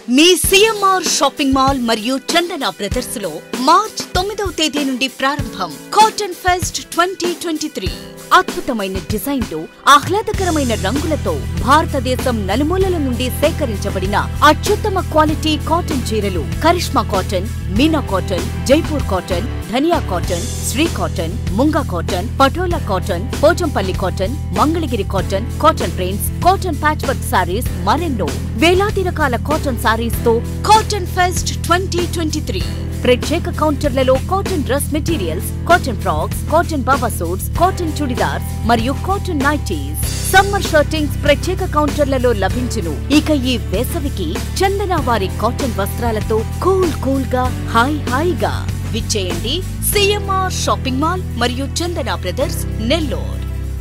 మీ CMR shopping mall మరియు Chandana brothers లో March తొమ్మిదవ తేదీ నుండి ప్రారంభం cotton fest twenty twenty three అద్భుతమైన డిజైన్లు ఆహ్లాదకరమైన రంగులతో భారతదేశం నలుమూలల నుండి సేకరించబడిన అత్యుత్తమ క్వాలిటీ కాటన్ చీరలు Karishma cotton Meena cotton Jaipur cotton Dhaniya cotton Shri cotton Munga cotton Patola cotton Pochampally cotton Mangalagiri cotton cotton prints cotton patch work saris మరెన్నో వేలాది రకాల కాటన్ సారీస్ తో cotton fest twenty twenty three ప్రత్యేక కౌంటర్లలో cotton dress materials cotton frocks cotton Baba suits cotton churidars మరియు కాటన్ నైటీస్ సమ్మర్ షర్టింగ్స్ ప్రత్యేక కౌంటర్లలో లభించును ఇక ఈ వేసవికి చందన వారి కాటన్ వస్త్రాలతో కూల్ కూల్ గా హాయ్ హాయిగా విచ్చేయండి సిఎంఆర్ షాపింగ్ మాల్ మరియు చందన బ్రదర్స్ నెల్లూరు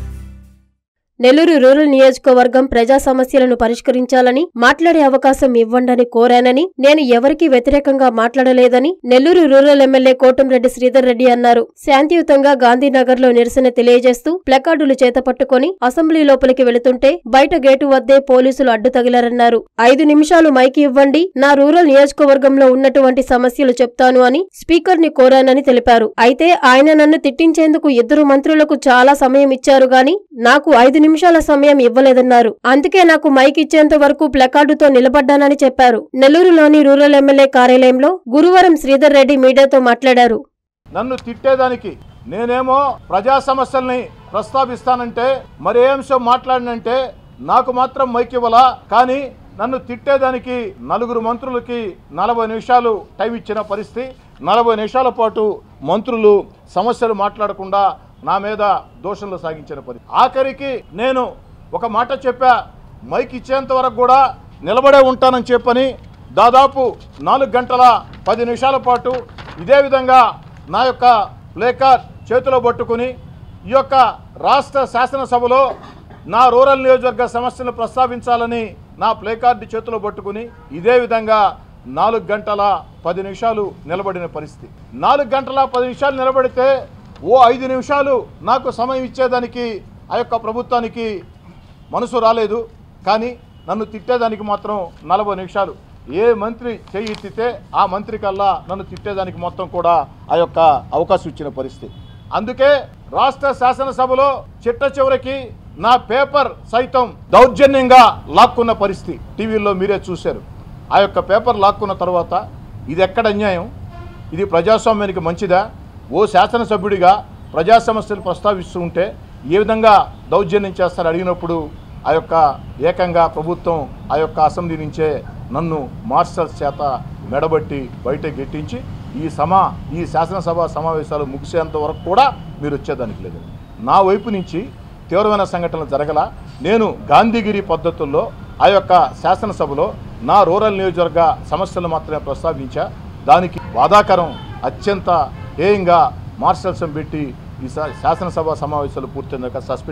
నెల్లూరు రూరల్ నియోజకవర్గం ప్రజా సమస్యలను పరిష్కరించాలని మాట్లాడే అవకాశం ఇవ్వండని కోరానని నేను ఎవరికీ వ్యతిరేకంగా మాట్లాడలేదని నెల్లూరు రూరల్ ఎమ్మెల్యే కోటంరెడ్డి శ్రీధర్ రెడ్డి అన్నారు శాంతియుతంగా గాంధీనగర్ లో నిరసన తెలియజేస్తూ ప్లకార్డులు చేతపట్టుకుని అసెంబ్లీ లోపలికి వెళుతుంటే బయట గేటు వద్దే పోలీసులు అడ్డు తగిలారన్నారు ఐదు నిమిషాలు మైకి ఇవ్వండి నా రూరల్ నియోజకవర్గంలో ఉన్నటువంటి సమస్యలు చెప్తాను అని స్పీకర్ ని కోరానని తెలిపారు అయితే ఆయన నన్ను తిట్టించేందుకు ఇద్దరు మంత్రులకు చాలా సమయం ఇచ్చారు గాని నాకు ఐదు నిమిషాల సమయం ఇవ్వలేదన్నారు అందుకే నాకు మైక్ ఇచ్చేంత వరకు ప్లకార్డుతో నిలబడ్డానని చెప్పారు నెల్లూరులోని రూరల్ ఎమ్మెల్యే కార్యాలయంలో గురువారం శ్రీధర్ రెడ్డి మీడియాతో మాట్లాడారు నన్ను తిట్టేదానికి నేనేమో ప్రజా సమస్యల్ని ప్రస్తావిస్తానంటే మరి ఏ అంశం మాట్లాడినంటే నాకు మాత్రం మైక్ ఇవ్వలా కానీ నన్ను తిట్టేదానికి నలుగురు మంత్రులకి నలభై నిమిషాలు టైం ఇచ్చిన పరిస్థితి నలభై నిమిషాల పాటు మంత్రులు సమస్యలు మాట్లాడకుండా నా మీద దోషంలు సాగించిన పరిస్థితి ఆఖరికి నేను ఒక మాట చెప్పా మైక్ ఇచ్చేంత వరకు కూడా నిలబడే ఉంటానని చెప్పని దాదాపు నాలుగు గంటల పది నిమిషాల పాటు ఇదే విధంగా నా యొక్క ప్లేకార్డ్ చేతిలో పట్టుకుని ఈ యొక్క రాష్ట్ర శాసనసభలో నా రూరల్ నియోజకవర్గ సమస్యలను ప్రస్తావించాలని నా ప్లేకార్డు చేతిలో పట్టుకుని ఇదే విధంగా నాలుగు గంటల పది నిమిషాలు నిలబడిన పరిస్థితి నాలుగు గంటల పది నిమిషాలు నిలబడితే ఓ ఐదు నిమిషాలు నాకు సమయం ఇచ్చేదానికి ఆ యొక్క ప్రభుత్వానికి మనసు రాలేదు కానీ నన్ను తిట్టేదానికి మాత్రం నలభై నిమిషాలు ఏ మంత్రి చేయి ఎత్తితే ఆ మంత్రి కల్లా నన్ను తిట్టేదానికి మొత్తం కూడా ఆ యొక్క అవకాశం ఇచ్చిన పరిస్థితి అందుకే రాష్ట్ర శాసనసభలో చిట్ట చివరికి నా పేపర్ సైతం దౌర్జన్యంగా లాక్కున్న పరిస్థితి టీవీలో మీరే చూశారు ఆ యొక్క పేపర్ లాక్కున్న తర్వాత ఇది ఎక్కడ అన్యాయం ఇది ప్రజాస్వామ్యానికి మంచిదా ఓ శాసనసభ్యుడిగా ప్రజా సమస్యలు ప్రస్తావిస్తూ ఉంటే ఏ విధంగా దౌర్జన్యం చేస్తారు అడిగినప్పుడు ఆ యొక్క ఏకంగా ప్రభుత్వం ఆ యొక్క అసెంబ్లీ నుంచే నన్ను మార్షల్స్ చేత మెడబట్టి బయట గెట్టించి ఈ సమా ఈ శాసనసభ సమావేశాలు ముగిసేంత వరకు కూడా మీరు వచ్చేదానికి లేదు నా వైపు నుంచి తీవ్రమైన సంఘటనలు జరగల నేను గాంధీగిరి పద్ధతుల్లో ఆ యొక్క శాసనసభలో నా రూరల్ నియోజకవర్గ సమస్యలు మాత్రమే ప్రస్తావించా దానికి బాధాకరం అత్యంత హేయంగా మార్షల్సం పెట్టి ఈ శా- శాసనసభ సమావేశాలు పూర్తయినాక సస్పెండ్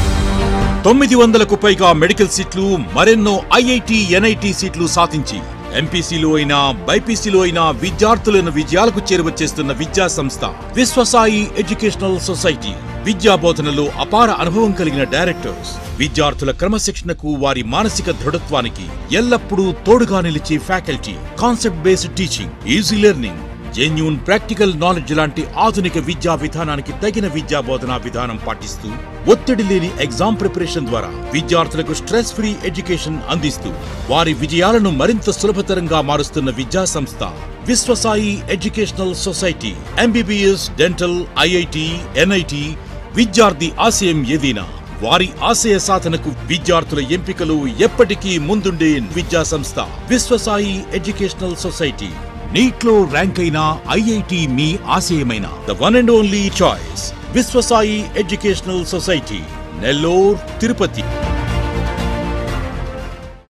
తొమ్మిది వందలకు పైగా మెడికల్ సీట్లు మరెన్నో ఐఐటి ఎన్ఐటి సీట్లు సాధించి ఎంపీసీలో అయినా బైపీసీలో అయినా విద్యార్థులను విజయాలకు చేరువచేస్తున్న విద్యా సంస్థ విశ్వసాయి ఎడ్యుకేషనల్ సొసైటీ విద్యా బోధనలో అపార అనుభవం కలిగిన డైరెక్టర్స్ విద్యార్థుల క్రమశిక్షణకు వారి మానసిక దృఢత్వానికి ఎల్లప్పుడూ తోడుగా నిలిచే faculty concept based teaching easy learning genuine practical knowledge లాంటి ఆధునిక విద్యా విధానానికి తగిన విద్యా బోధనా విధానం పాటిస్తూ ఒత్తిడి లేని ఎగ్జామ్ ప్రిపరేషన్ ద్వారా విద్యార్థులకు స్ట్రెస్ ఫ్రీ ఎడ్యుకేషన్ అందిస్తూ వారి విజయాలను మరింత సులభతరంగా మారుస్తున్న విద్యా సంస్థ Vishwasai educational society MBBS dental IIT NIT విద్యార్థి ఆశయం ఏదైనా వారి ఆశయ సాధనకు విద్యార్థుల ఎంపికలు ఎప్పటికీ ముందుండే విద్యా సంస్థ విశ్వసాయి ఎడ్యుకేషనల్ సొసైటీ నీట్ లో ర్యాంక్ అయిన ఐఐటి మీ ఆశయమైన the one and only choice Vishwasai educational society Nellore Tirupati